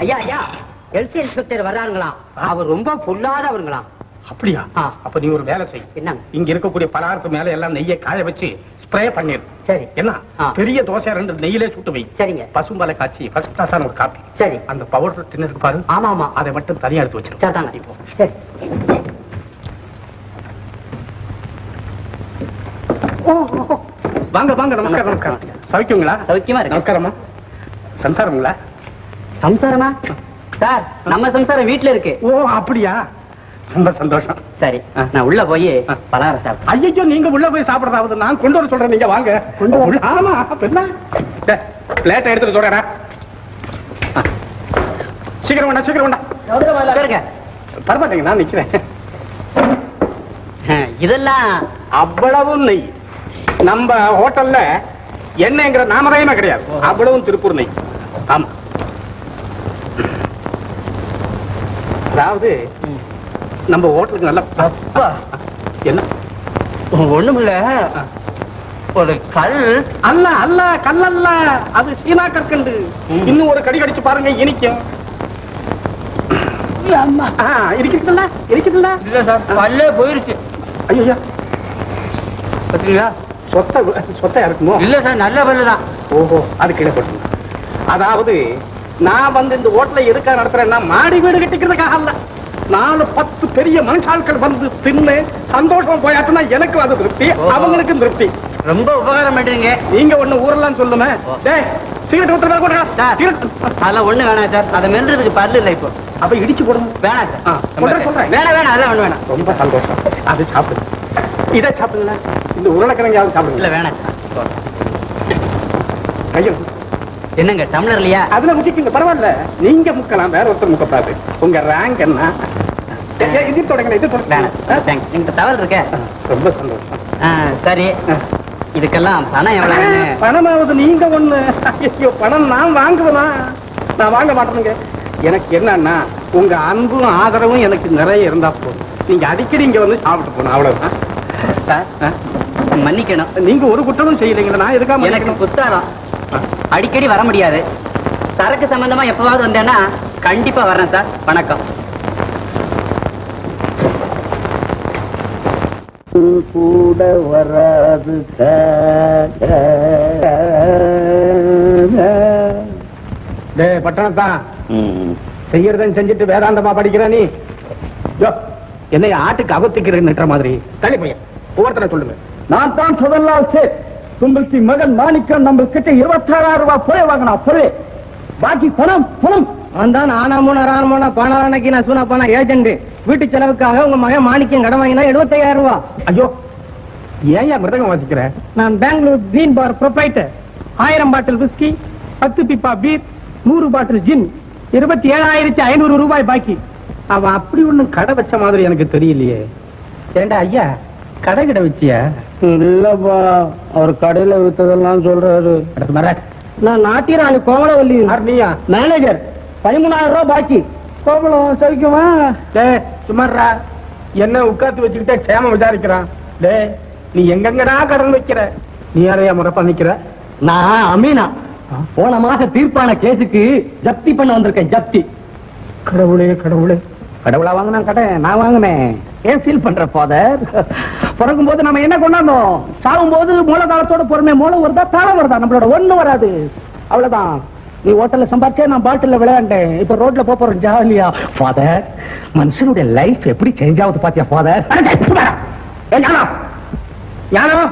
ஐயா ஐயா health inspector வர்றாங்களாம் அவர் ரொம்ப பொல்லாதவங்களாம் அப்படியா ஆ. அப்ப நீ ஒரு வேலை செய் என்னங்க இங்க இருக்கக்கூடிய பலகாரத்து மேல எல்லாம் நெய்யை காய வச்சு ஸ்ப்ரே பண்ணிரு சரி என்ன ஆ. பெரிய தோசை ரெண்டு நெய்யிலே சுட்டு வை சரிங்க பசும்பாலை காய்ச்சி ஃபர்ஸ்ட் கிளாஸான ஒரு காப்பி சரி அந்த பவுடர் டின்னு இருக்கு பாரு ஆமா ஆமா அதை மட்டும் தனியா எடுத்து வச்சிரு சரிதாங்க இப்போ சரி வாங்க வாங்க நமஸ்காரம் நமஸ்காரம் சவிக்குங்களா சௌக்கியமா இருக்கு நமஸ்காரம்மா சம்சாரங்களா சம்சாரமா சார் நம்ம சம்சாரம் வீட்ல இருக்கு ஓ அப்படியா ரொம்ப சந்தோஷம் சரி நான் உள்ள போய் பலகாரம் சாப்பிட்டேன் ஐயோ நீங்க உள்ள போய் சாப்பிடறதாவது நான் கொண்டு வர சொல்றேன் நீங்க வாங்க கொண்டு வர- உள்ள- ஆமா அப்ப என்ன பிளேட்டை எடுத்துட்டு சொல்றேன் சீக்கிரம் வேண்டாம் சீக்கிரம் வேண்டாம் இருங்க பரவாயில்லைங்க நான் நிக்கிறேன் இதெல்லாம் அவ்வளவு நெய் நம்ம ஹோட்டல்ல எண்ணெய்ங்கிற நாமதயமே கிடையாது அவ்வளவும் திருப்பூர் நெய் ஆமா அதாவது நம்ம ஹோட்டலுக்கு நல்ல அப்பா என்ன ஒண்ணுமில்ல ஒரு கல் அல்ல அல்ல கல்லல்ல அது சீனா கற்கண்டு ம். இன்னும் ஒரு கடி கடிச்சு பாருங்க இனிக்கும் அம்மா ஆ, இருக்குதுல்ல இருக்குதுல்ல இல்ல சார் பல்லே போயிருச்சு ஐயோ பாத்தீங்களா சொத்த சொத்தையா இருக்குமோ இல்ல சார் நல்ல பல்லு தான் ஓஹோ அது கீழே போட்டு அதாவது நான் வந்து இந்த ஹோட்டலை எதுக்காக நடத்துறேன்னா மாடி வீடு கட்டிக்கிறதுக்காக அல்ல நாலு பத்து பெரிய மனுஷாட்கள் வந்து தின்னு சந்தோஷமா போயாச்சுன்னா எனக்கு அது திருப்தி ஓஹோ. அவங்களுக்கும் திருப்தி ரொம்ப உபகாரம் பண்றீங்க நீங்க ஒண்ணு ஊரெல்லாம் சொல்லுமே ஓ. டேய் சிகரெட் ஊத்துறதா கூட சார் அதெல்லாம் ஒண்ணு வேணாம் சார் அதை மெல்றதுக்கு பல்லு இல்ல இப்போ அப்ப இடிச்சு போடுங்க வேணாம் ஆ, சார் சொல்றேன், சொல்றேன். வேணாம் வேணாம் அதெல்லாம் ஒண்ணு வேணாம் ரொம்ப சந்தோஷம் அது சாப்பிடுங்க இதை சாப்பிடுங்க இந்த உருளைக்கிழங்காவது இல்ல சாப்பிடுங்க வேணாம் சார் கையில் என்னங்க டம்ளர் இல்லையா அதுல முக்கிக்கங்க பரவாயில்ல நீங்க முக்கலாம் வேற ஒருத்தர் முக்கப்படாது உங்க ரேங்க் என்ன ஏ, ஏ, இது தொடங்க இது தொடங்க வேணாம் தேங்க்ஸ் எங்கிட்ட தவறு இருக்க ரொம்ப சந்தோஷம் ஆ, சரி இதுக்கெல்லாம் பணம் எவ்வளவுன்னு பணமாவது நீங்க ஒண்ணு ஐயோ பணம் நான் வாங்குவேனா நான் வாங்க மாட்டேனுங்க எனக்கு என்னன்னா உங்க அன்பும் ஆதரவும் எனக்கு நிறைய இருந்தா போதும் நீங்க அடிக்கடி இங்க வந்து சாப்பிட்டு போகணும் அவ்வளவுதான் சார் ஆ? மன்னிக்கணும் நீங்க ஒரு குற்றமும் செய்யலைங்களா நான் எதுக்காக எனக்கு மன்னிக்கணும்? புத்தாரம் அடிக்கடி வர முடியாது சரக்கு சம்பந்தமா எப்பவாவது வந்தேன்னா கண்டிப்பா வர்றேன் சார் வணக்கம் கூட வராது டேய் பட்டணத்தான் செய்யறதுன்னு செஞ்சுட்டு வேதாந்தமா படிக்கிற நீ யோ, என்னைய ஆட்டுக்கு அகத்திக்கிறேன்ற மாதிரி தள்ளி பையன் ஒவ்வொருத்தர சொல்லுங்க நான் தான் சுதன்லால் சேட் உங்களுக்கு மகன் மாணிக்கம் நம்ம கிட்ட இருபத்தாறாயிரம் ரூபாய் புறை வாங்கினா புறை பாக்கி பணம் பணம் நான் தான் ஆனா மூணு ஆறு மூணு பணம் நான் சூனா பணம் ஏஜென்ட் வீட்டு செலவுக்காக உங்க மகன் மாணிக்கம் கடன் வாங்கினா எழுபத்தையாயிரம் ரூபாய் ஐயோ ஏன் ஏன் மிருதகம் வாசிக்கிற நான் பெங்களூர் கிரீன் பார் ப்ரொப்ரைட்டர் ஆயிரம் பாட்டில் விஸ்கி பத்து பிப்பா பீர் நூறு பாட்டில் ஜின் இருபத்தி ஏழாயிரத்தி ஐநூறு ரூபாய் பாக்கி அவன் அப்படி ஒண்ணும் கடை வச்ச மாதிரி எனக்கு தெரியலையே ஏண்டா ஐயா கடை கடை வச்சியா இல்லப்பா அவர் கடையில வித்ததெல்லாம் சொல்றாரு அடுத்து மர நான் நாட்டிராணி கோமலவல்லி நீயா மேனேஜர் பதிமூணாயிரம் ரூபாய் பாக்கி கோமலம் சரிக்குமா டே சுமாரா என்ன உட்காந்து வச்சுக்கிட்டே க்ஷேமம் விசாரிக்கிறான் டே நீ எங்கெங்கடா கடன் வைக்கிற நீ யாரையா முறப்பா நிக்கிற நான் அமீனா போன மாசம் தீர்ப்பான கேஸுக்கு ஜப்தி பண்ண வந்திருக்கேன் ஜப்தி கடவுளே கடவுளே கடவுளா வாங்கினா கடை நான் வாங்கினேன் ஏன் ஃபீல் பண்ற ஃபாதர் பிறக்கும் போது நம்ம என்ன கொண்டாந்தோம் சாகும் போது மூல காலத்தோட பொறுமை மூளை வருதா தாளம் வருதா நம்மளோட ஒண்ணு வராது அவ்வளவுதான் நீ ஹோட்டல்ல சம்பாரிச்சே நான் பாட்டில்ல விளையாண்டேன் இப்ப ரோட்ல போப் போறோம் ஜாலியா ஃபாதர் மனுஷனுடைய லைஃப் எப்படி சேஞ்ச் ஆகுது பாத்தியா ஃபாதர் ஞானம்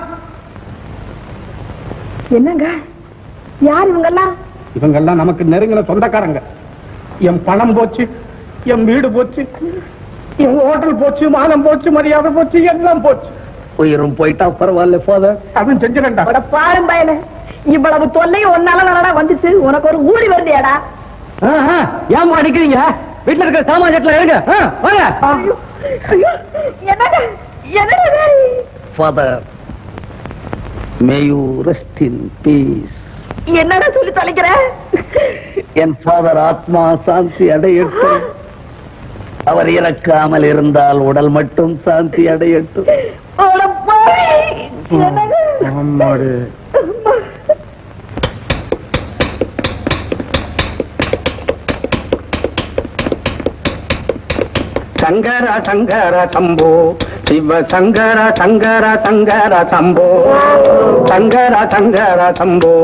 என்னங்க யார் இவங்கெல்லாம் இவங்கெல்லாம் நமக்கு நெருங்கின சொந்தக்காரங்க என் பணம் போச்சு என் வீடு போச்சு என் ஹோட்டல் போச்சு மானம் போச்சு மரியாதை போச்சு எல்லாம் போச்சு உயிரும் போயிட்டா பரவாயில்ல ஃபாதர் அதுவும் செஞ்சிடண்டா அட பாரும் பயல இவ்வளவு தொல்லையும் ஒன்னால நடடா வந்துச்சு உனக்கு ஒரு ஊழி வருதியாடா ஏமா அடிக்கிறீங்க வீட்டுல இருக்கிற சாமான் செட்டில் இருங்க ஆ, வாங்க ஐயோ, ஐயோ, என்னங்க என்னங்க இது? Father may you rest in peace என்னடா சொல்லி தொலைக்கிற என் ஃபாதர் ஆத்மா சாந்தி அடையட்டும் அவர் இறக்காமல் இருந்தால் உடல் மட்டும் சாந்தி அடையட்டும் அட பாவி, என்னங்க ஆமாடு சங்கர சங்கர சம்போ சிவ சங்கர சங்கர சங்கர சம்போ சங்கர சங்கர சம்போ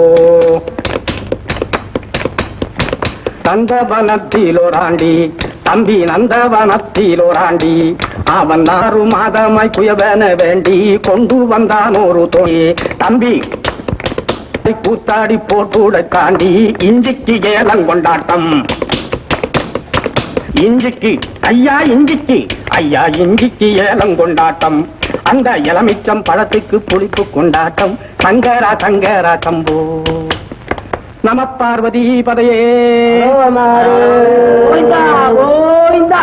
நந்தவனத்திலோராண்டி தம்பி நந்தவனத்திலோராண்டி அவன் ஆறு மாதமாய் குயவன வேண்டி கொண்டு வந்தான் ஒரு தோழி தம்பி கூத்தாடி போட்டுட தாண்டி இஞ்சிக்கு ஏலம் கொண்டாட்டம் இஞ்சிக்கு ஐயா இஞ்சிக்கு ஐயா இஞ்சிக்கு ஏலம் கொண்டாட்டம் அந்த இளமிச்சம் பழத்துக்கு புளிப்பு கொண்டாட்டம் சங்கரா சங்கரா சம்போ நம பார்வதி பதையே கோவிந்தா, கோவிந்தா.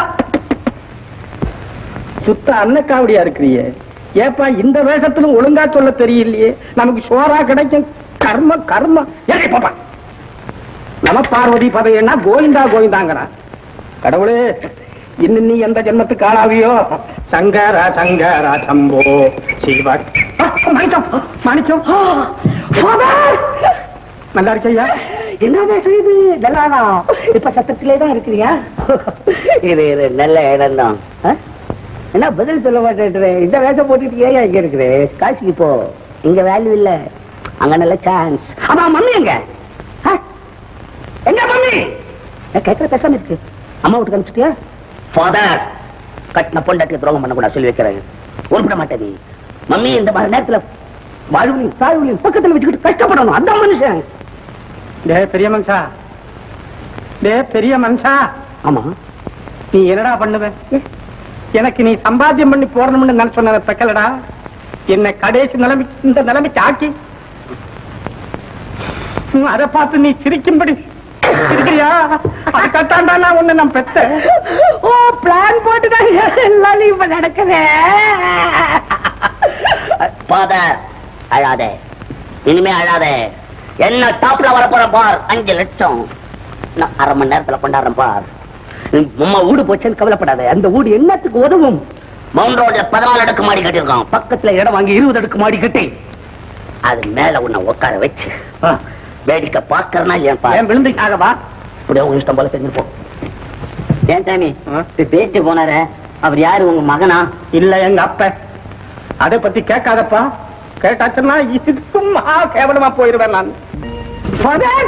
சுத்த அன்னக்காவடியா இருக்கிறியே ஏப்பா இந்த வேஷத்திலும் ஒழுங்கா சொல்ல தெரியலையே நமக்கு சோறா கிடைக்கும் கர்ம கர்ம ஏய் பாப்பா நம பார்வதி பதையன்னா கோவிந்தா கோவிந்தாங்கிறான் கடவுளே இன்னும் நீ எந்த ஜென்மத்துக்கு ஆளாவியோ சங்கர சங்கர சம்போ சிவ ஆ, மாணிக்கம் மாணிக்கம் Father! நல்லா இருக்கையா என்ன வேஷம் இது நல்லாதா இப்ப சத்தத்திலே தான் இருக்கிறியா இது இது நல்ல இடம் தான் என்ன பதில் சொல்ல மாட்டேன் இந்த வேஷம் போட்டுட்டு ஏன் இங்க இருக்குது காசுக்கு போ இங்க வேல்யூ இல்ல அங்க நல்ல சான்ஸ் அம்மா மம்மி எங்க ஆ? எங்க மம்மி நான் கேட்கற பேசாம இருக்கு அம்மா வீட்டுக்கு அனுப்பிச்சிட்டியா ஃபாதர் கட்டின பொண்டாட்டிக்கு துரோகம் பண்ணக்கூடாது சொல்லி வைக்கிறேன் உருப்பிட மாட்டேன் நீ மம்மி இந்த மாதிரி நேரத்துல வாழ்வுலையும் தாழ்வுலையும் பக்கத்துல வச்சுக்கிட்டு கஷ்டப்படணும் அதான் மனுஷன் டே பெரிய மனுஷா டே பெரிய மனுஷா ஆமா நீ என்னடா பண்ணுவ எனக்கு நீ சம்பாத்தியம் பண்ணி போறணும்னு நான் சொன்ன தக்கலடா என்ன கடைசி நிலைமைக்கு இந்த நிலைமைக்கு ஆக்கி ம், அதை பார்த்து நீ சிரிக்கும்படி சிரிக்கிறியா அதுக்கத்தாண்டா நான் உன்னை நான் பெத்தேன் ஓ பிளான் போட்டுதான் எல்லாம் இப்ப நடக்குது ஃபாதர் அழாதே இனிமே அழாதே என்ன டாப்ல வர போற பார் அஞ்சு லட்சம் நான் அரை மணி நேரத்துல கொண்டாடுறேன் பார் உம்மா வீடு போச்சேன்னு கவலைப்படாத அந்த வீடு என்னத்துக்கு உதவும் மவுண்ட் ரோட்ல பதினாலு அடுக்கு மாடி கட்டியிருக்கான் பக்கத்துல இடம் வாங்கி இருபது அடுக்கு மாடி கட்டி அது மேல உன்னை உட்கார வச்சு வேடிக்கை பாக்கறனா ஏன் பாரு என் விழுந்துக்காகவா அப்படியே உங்க இஷ்டம் போல செஞ்சு போ ஏன் சாமி ஆ? பேசிட்டு போனாரு அவர் யாரு உங்க மகனா இல்ல எங்க அப்ப அதை பத்தி கேட்காதப்பா கேட்டாச்சுன்னா இதுக்கும் மகா கேவலமா போயிருவேன் நான் ஃபாதர்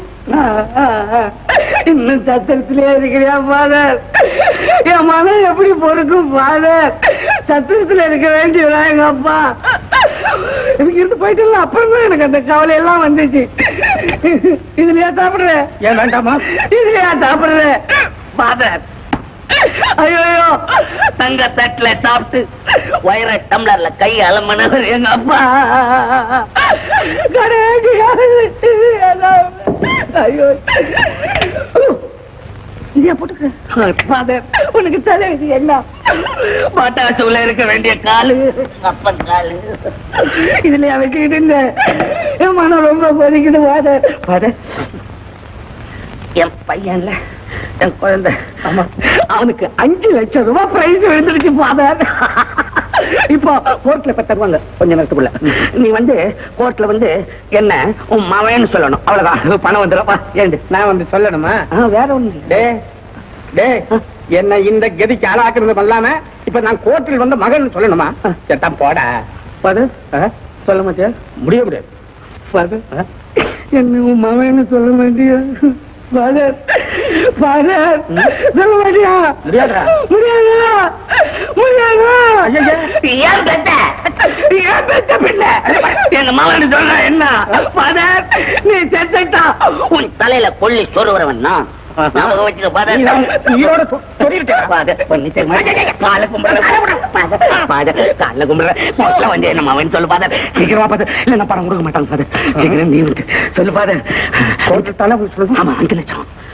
இன்னும் சத்திரத்திலே இருக்கிறியா ஃபாதர் என் மகன் எப்படி பொறுக்கும் ஃபாதர் சத்திரத்துல இருக்க வேண்டியதா எங்க அப்பா எனக்கு இருந்து போயிட்டு அப்புறம் தான் எனக்கு அந்த கவலை எல்லாம் வந்துச்சு இதுலயா சாப்பிடுறேன் ஏன் வேண்டாமா இதுலயா சாப்பிடுறேன் ஃபாதர் ஐயோ தங்க தட்டுல சாப்பிட்டு வயிற டம்ளர்ல கை அலமனவர் எங்க அப்பா கடைசியாக ஐயோ இதே போட்டுக்க ஃபாதர் உனக்கு தலை இது என்ன பாட்டாசுல இருக்க வேண்டிய காலு அப்பன் காலு இதுலயா வச்சுக்கிட்டு இருந்தேன் என் மனம் ரொம்ப கொதிக்குது ஃபாதர் ஃபாதர் என் பையன்ல என் குழந்தை ஆமா அவனுக்கு அஞ்சு லட்சம் ரூபாய் பிரைஸ் விழுந்துருச்சு ஃபாதர் இப்போ கோர்ட்ல இப்ப தருவாங்க கொஞ்ச நேரத்துக்குள்ள நீ வந்து கோர்ட்ல வந்து என்ன உன் மவன்னு சொல்லணும் அவ்வளவுதான் பணம் வந்துடும் ஏண்டு நான் வந்து சொல்லணுமா ஆ, வேற ஒண்ணு டே டே என்ன இந்த கதிக்கு ஆளாக்குறது பண்ணலாம இப்ப நான் கோர்ட்டில் வந்து மகன் சொல்லணுமா செத்தான் போடா ஃபாதர் ஆ? சொல்ல மாட்டியா முடிய முடியாது ஃபாதர் என்ன உன் மவன்னு சொல்ல மாட்டியா ஃபாதர் ஃபாதர் சொல்ல மாட்டியா முடியாதுடா. முடியாதா முடியாதா ஐயையே. ஏன் பெத்த ஏன் பெத்த பிள்ளை எங்க மகன் சொல்ல என்ன ஃபாதர் நீ செத்துட்டா உன் தலையில கொள்ளி சொருவரவன் நான் ஞாபகம் வச்சுக்க நீ தான் பாதர் உயிரோட சொ- சொல்லிவிட்டே. பாதர் பண்ணி கால கும்பிடுறேன் பாதர் கால கும்பிடுறேன் முதல்ல வந்து என்ன மவன் சொல்லு பாதர் சீக்கிரமா பாத்து இல்ல நான் பணம் கொடுக்க மாட்டாங்க ஃபாதர் சீக்கிரம் நீ வந்து சொல்லு ஃபாதர் கோர்ட்டு தானே போய் சொல்லணும். ஆமா அஞ்சு லட்சம்